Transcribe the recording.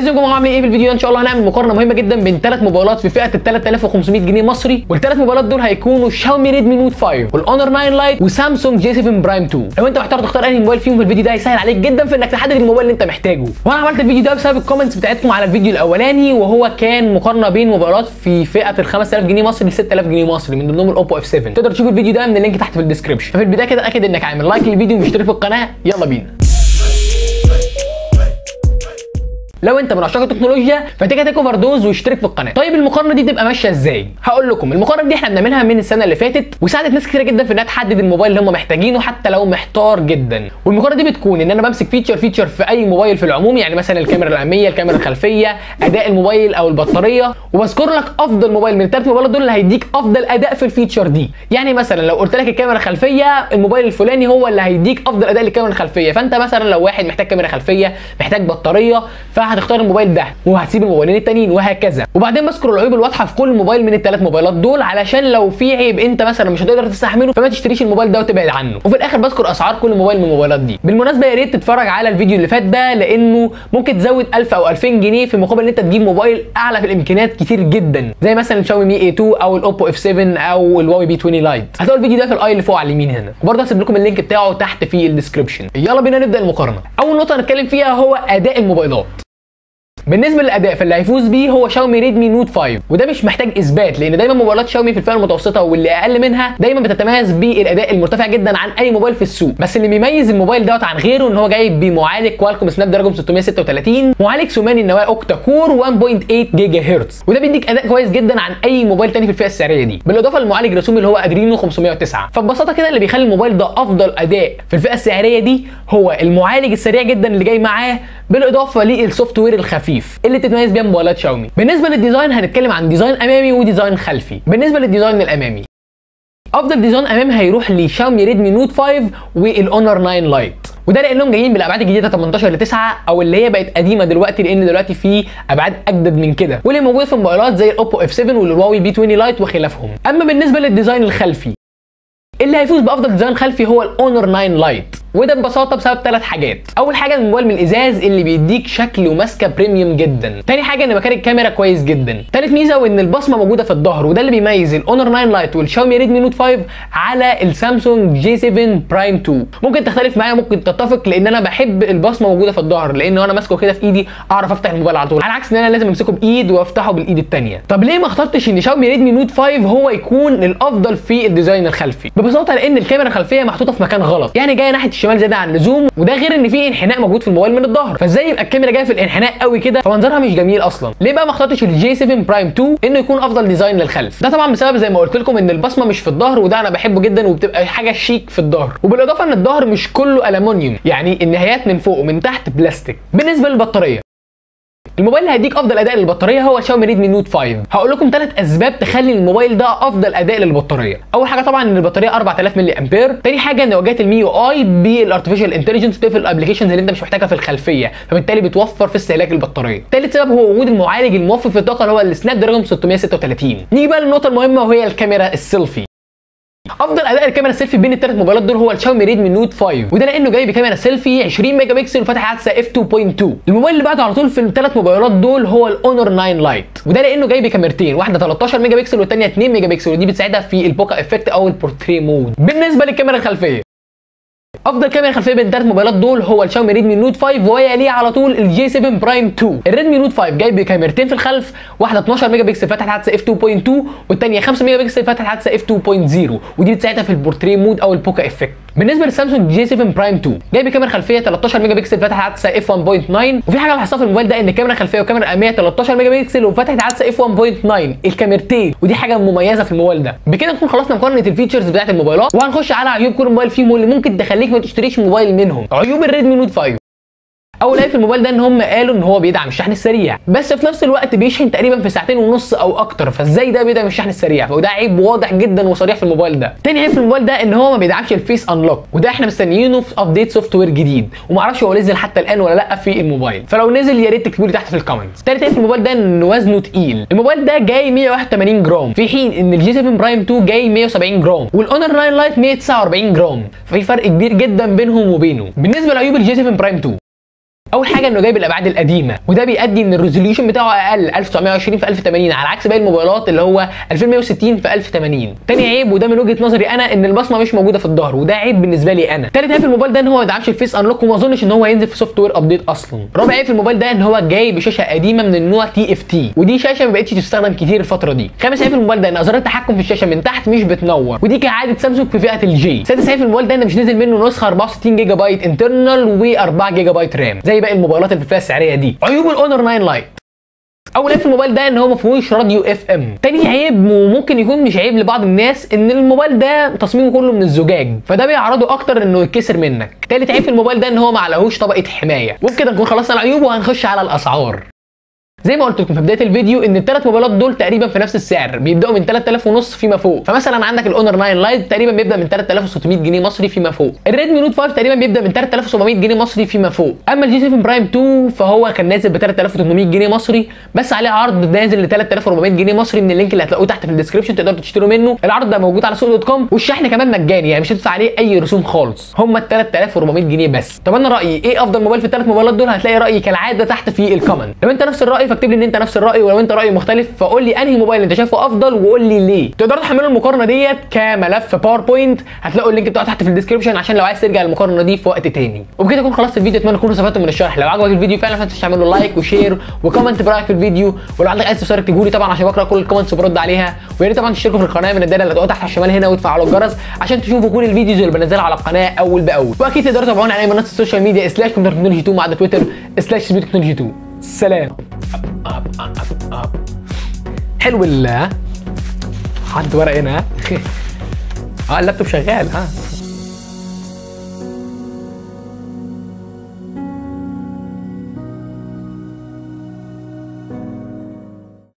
ازيكم عاملين ايه في الفيديو ده ان شاء الله هنعمل مقارنه مهمه جدا بين ثلاث موبايلات في فئه ال 3500 جنيه مصري والثلاث موبايلات دول هيكونوا شاومي ريدمي نوت 5 والاونر 9 لايت وسامسونج جي 7 برايم 2 لو انت محتار تختار انهي موبايل فيهم في الفيديو ده هيسهل عليك جدا في انك تحدد الموبايل اللي انت محتاجه وانا عملت الفيديو ده بسبب الكومنتس بتاعتكم على الفيديو الاولاني وهو كان مقارنه بين موبايلات في فئه ال 5000 جنيه مصري ل 6000 جنيه مصري من ضمنهم الاوبو اف 7 تقدر تشوف الفيديو ده من اللينك تحت في الديسكربشن ففي البدايه كده اكد انك عامل لايك للفيديو ومشترك في القناه يلا بينا لو انت من عشاق التكنولوجيا فتيجي تيك اوفر دوز واشترك في القناه طيب المقارنه دي بتبقى ماشيه ازاي هقول لكم المقارنه دي احنا بنعملها من السنه اللي فاتت وساعدت ناس كتير جدا في انها تحدد الموبايل اللي هم محتاجينه حتى لو محتار جدا والمقارنه دي بتكون ان انا بمسك فيتشر فيتشر في اي موبايل في العموم يعني مثلا الكاميرا الاماميه الكاميرا الخلفيه اداء الموبايل او البطاريه وبذكر لك افضل موبايل من الثلاث موبايلات دول اللي هيديك افضل اداء في الفيتشر دي يعني مثلا لو قلت لك الكاميرا الخلفيه الموبايل الفلاني هو اللي هيديك افضل اداء للكاميرا الخلفيه فانت مثلا لو واحد محتاج كاميرا خلفيه محتاج بطاريه فهتختار الموبايل ده وهتسيب الموبايلين التانيين وهكذا وبعدين بذكر العيوب الواضحه في كل موبايل من الثلاث موبايلات دول علشان لو في عيب انت مثلا مش هتقدر تستحمله فما تشتريش الموبايل ده وتبعد عنه وفي الاخر بذكر اسعار كل موبايل من الموبايلات دي بالمناسبه يا ريت تتفرج على الفيديو اللي فات ده لانه ممكن تزود 1000 او 2000 جنيه في مقابل ان انت تجيب موبايل اعلى في الامكانيات كتير جدا زي مثلا الشاومي مي اي 2 او الاوبو اف 7 او الواوي بي 20 لايت هتلاقوا الفيديو ده في الاي اللي فوق على اليمين هنا وبرضه هسيب لكم اللينك بتاعه تحت في الديسكربشن يلا بينا نبدا المقارنه اول نقطه هنتكلم فيها هو اداء الموبايلات بالنسبه للاداء فاللي هيفوز بيه هو شاومي ريدمي نوت 5 وده مش محتاج اثبات لان دايما موبايلات شاومي في الفئه المتوسطه واللي اقل منها دايما بتتميز بالاداء المرتفع جدا عن اي موبايل في السوق بس اللي بيميز الموبايل دوت عن غيره ان هو جاي بمعالج كوالكوم سناب دراجون 636 معالج ثماني النواه اوكتا كور 1.8 جيجا هرتز وده بيديك اداء كويس جدا عن اي موبايل تاني في الفئه السعريه دي بالاضافه للمعالج الرسومي اللي هو ادرينو 509 فببساطه كده اللي بيخلي الموبايل ده افضل اداء في الفئه السعريه دي هو المعالج السريع جدا اللي جاي معاه بالاضافه للسوفت وير الخفيف اللي تتميز بيها موبايلات شاومي بالنسبه للديزاين هنتكلم عن ديزاين امامي وديزاين خلفي بالنسبه للديزاين الامامي افضل ديزاين امامي هيروح لشاومي ريدمي نوت 5 والاونر 9 لايت وده لانهم جايين بالابعاد الجديده 18 ل 9 او اللي هي بقت قديمه دلوقتي لان دلوقتي في ابعاد اجدد من كده واللي موجوده في موبايلات زي الاوبو اف 7 والهواوي بي 20 لايت وخلافهم اما بالنسبه للديزاين الخلفي اللي هيفوز بافضل ديزاين خلفي هو الاونر 9 لايت وده ببساطه بسبب ثلاث حاجات اول حاجه الموبايل من الازاز اللي بيديك شكل وماسكه بريميوم جدا تاني حاجه ان مكان الكاميرا كويس جدا تالت ميزه وان البصمه موجوده في الظهر وده اللي بيميز الاونر 9 لايت والشاومي ريدمي نوت 5 على السامسونج جي 7 برايم 2 ممكن تختلف معايا ممكن تتفق لان انا بحب البصمه موجوده في الظهر لان وانا ماسكه كده في ايدي اعرف افتح الموبايل على طول على عكس ان انا لازم امسكه بايد وافتحه بالايد الثانيه طب ليه ما اخترتش ان شاومي ريدمي نوت 5 هو يكون الافضل في الديزاين الخلفي ببساطه لان الكاميرا الخلفيه محطوطه في مكان غلط يعني جايه ناحيه الشمال زياده عن اللزوم وده غير ان في انحناء موجود في الموبايل من الظهر فازاي يبقى الكاميرا جايه في الانحناء قوي كده فمنظرها مش جميل اصلا ليه بقى ما اخترتش الجي 7 برايم 2 انه يكون افضل ديزاين للخلف ده طبعا بسبب زي ما قلت لكم ان البصمه مش في الظهر وده انا بحبه جدا وبتبقى حاجه شيك في الظهر وبالاضافه ان الظهر مش كله المونيوم يعني النهايات من فوق ومن تحت بلاستيك بالنسبه للبطاريه الموبايل اللي هيديك افضل اداء للبطاريه هو شاومي ريدمي نوت 5 هقول لكم ثلاث اسباب تخلي الموبايل ده افضل اداء للبطاريه اول حاجه طبعا ان البطاريه 4000 ملي امبير تاني حاجه ان واجهه المي يو اي بالارتفيشال انتليجنس بتقفل الابلكيشنز اللي انت مش محتاجها في الخلفيه فبالتالي بتوفر في استهلاك البطاريه ثالث سبب هو وجود المعالج الموفر في الطاقه اللي هو السناب دراجون 636 نيجي بقى للنقطه المهمه وهي الكاميرا السيلفي افضل اداء الكاميرا السيلفي بين الثلاث موبايلات دول هو الشاومي ريدمي نوت 5 وده لانه جاي بكاميرا سيلفي 20 ميجا بكسل وفاتح عدسه اف 2.2 الموبايل اللي بعده على طول في الثلاث موبايلات دول هو الاونر 9 لايت وده لانه جاي بكاميرتين واحده 13 ميجا بكسل والثانيه 2 ميجا بكسل ودي بتساعدها في البوكا افكت او البورتري مود بالنسبه للكاميرا الخلفيه افضل كاميرا خلفيه بين الثلاث موبايلات دول هو الشاومي ريدمي نوت 5 ويليه على طول الجي 7 برايم 2 الريدمي نوت 5 جاي بكاميرتين في الخلف واحده 12 ميجا بكسل فاتحه عدسه اف 2.2 والثانيه 5 ميجا بكسل فاتحه عدسه اف 2.0 ودي بتساعدها في البورتري مود او البوكا افكت بالنسبه للسامسونج جي 7 برايم 2 جاي بكاميرا خلفيه 13 ميجا بكسل فاتحه عدسه اف 1.9 وفي حاجه لاحظتها في الموبايل ده ان الكاميرا الخلفيه والكاميرا الاماميه 13 ميجا بكسل وفاتحه عدسه اف 1.9 الكاميرتين ودي حاجه مميزه في الموبايل ده بكده نكون خلصنا مقارنه الفيتشرز بتاعت الموبايلات وهنخش على عيوب كل موبايل فيهم واللي ممكن تخليك ما تشتريش موبايل منهم عيوب الريدمي نوت 5 اول عيب في الموبايل ده ان هم قالوا ان هو بيدعم الشحن السريع بس في نفس الوقت بيشحن تقريبا في ساعتين ونص او اكتر فازاي ده بيدعم الشحن السريع فده عيب واضح جدا وصريح في الموبايل ده تاني عيب في الموبايل ده ان هو ما بيدعمش الفيس انلوك وده احنا مستنيينه في ابديت سوفت وير جديد ومعرفش هو نزل حتى الان ولا لا في الموبايل فلو نزل يا ريت تكتبوا لي تحت في الكومنتس تالت عيب في الموبايل ده ان وزنه تقيل الموبايل ده جاي 181 جرام في حين ان الجي 7 برايم 2 جاي 170 جرام والاونر 9 لايت 149 جرام ففي فرق كبير جدا بينهم وبينه بالنسبه لعيوب الجي 7 برايم 2 اول حاجه انه جايب الابعاد القديمه وده بيؤدي ان الريزوليوشن بتاعه اقل 1920 في 1080 على عكس باقي الموبايلات اللي هو 2160 في 1080 تاني عيب وده من وجهه نظري انا ان البصمه مش موجوده في الظهر وده عيب بالنسبه لي انا تالت عيب في الموبايل ده ان هو ما يدعمش الفيس انلوك وما اظنش ان هو هينزل في سوفت وير ابديت اصلا رابع عيب في الموبايل ده ان هو جاي بشاشه قديمه من النوع تي اف تي ودي شاشه ما بقتش تستخدم كتير الفتره دي خامس عيب في الموبايل ده ان ازرار التحكم في الشاشه من تحت مش بتنور ودي كعاده سامسونج في فئه الجي سادس عيب في الموبايل ده ان مش نزل منه نسخه 64 جيجا بايت انترنال و4 جيجا بايت رام زي باقي الموبايلات اللي في الفئه السعريه دي عيوب الاونر 9 لايت اول عيب في الموبايل ده ان هو ما فيهوش راديو اف ام تاني عيب وممكن يكون مش عيب لبعض الناس ان الموبايل ده تصميمه كله من الزجاج فده بيعرضه اكتر انه يتكسر منك تالت عيب في الموبايل ده ان هو ما عليهوش طبقه حمايه وبكده نكون خلصنا العيوب وهنخش على الاسعار زي ما قلت لكم في بدايه الفيديو ان الثلاث موبايلات دول تقريبا في نفس السعر بيبداوا من 3000 ونص فيما فوق فمثلا عندك الاونر 9 لايت تقريبا بيبدا من 3600 جنيه مصري فيما فوق الريدمي نوت 5 تقريبا بيبدا من 3700 جنيه مصري فيما فوق اما الجي 7 برايم 2 فهو كان نازل ب 3800 جنيه مصري بس عليه عرض نازل ل 3400 جنيه مصري من اللينك اللي هتلاقوه تحت في الديسكربشن تقدروا تشتروا منه العرض ده موجود على سوق دوت كوم والشحن كمان مجاني يعني مش هتدفع عليه اي رسوم خالص هم ال 3400 جنيه بس طب انا رايي ايه افضل موبايل في الثلاث موبايلات دول هتلاقي رايي كالعاده تحت في الكومنت لو انت نفس الراي فاكتب لي ان انت نفس الراي ولو انت راي مختلف فقول لي انهي موبايل انت شايفه افضل وقول لي ليه تقدروا تحملوا المقارنه ديت كملف باوربوينت هتلاقوا اللينك بتاعه تحت في الديسكربشن عشان لو عايز ترجع المقارنه دي في وقت تاني وبكده اكون خلصت الفيديو اتمنى تكونوا استفدتوا من الشرح لو عجبك الفيديو فعلا ما تنساش تعمل له لايك وشير وكومنت برايك في الفيديو ولو عندك اي استفسار اكتبوا لي طبعا عشان بقرا كل الكومنتس وبرد عليها ويا ريت طبعا تشتركوا في القناه من الدايره اللي هتلاقوها تحت على الشمال هنا وتفعلوا الجرس عشان تشوفوا كل الفيديوز اللي بنزلها على القناه اول باول واكيد تقدروا تتابعونا على اي منصه السوشيال ميديا سلاش كمبيوتر تكنولوجي 2 مع تويتر سلاش سبيد تكنولوجي 2 سلام حلو ال حد ورق هنا ها؟ اه اللابتوب شغال ها